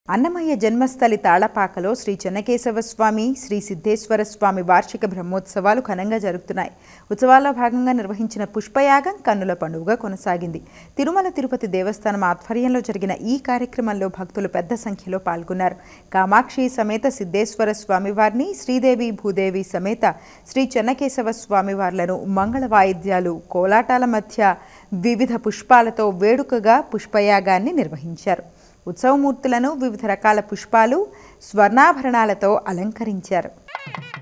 అన్నమయ్య జన్మస్థలి తాళపాకలో శ్రీ చెన్నకేశవ స్వామి శ్రీ సిద్ధేశ్వర స్వామి వార్షిక బ్రహ్మోత్సవాలు ఘనంగా జరుగుతున్నాయి ఉత్సవాల్లో భాగంగా నిర్వహించిన పుష్పయాగం కన్నుల పండుగ కొనసాగింది తిరుమల తిరుపతి దేవస్థానం ఆధ్వర్యంలో జరిగిన ఈ కార్యక్రమంలో భక్తులు పెద్ద సంఖ్యలో పాల్గొన్నారు కామాక్షి సమేత సిద్ధేశ్వర స్వామివారిని శ్రీదేవి భూదేవి సమేత శ్రీ చెన్నకేశవ స్వామివార్లను మంగళ వాయిద్యాలు కోలాటాల మధ్య వివిధ పుష్పాలతో వేడుకగా పుష్పయాగాన్ని నిర్వహించారు ఉత్సవమూర్తులను వివిధ రకాల పుష్పాలు స్వర్ణాభరణాలతో అలంకరించారు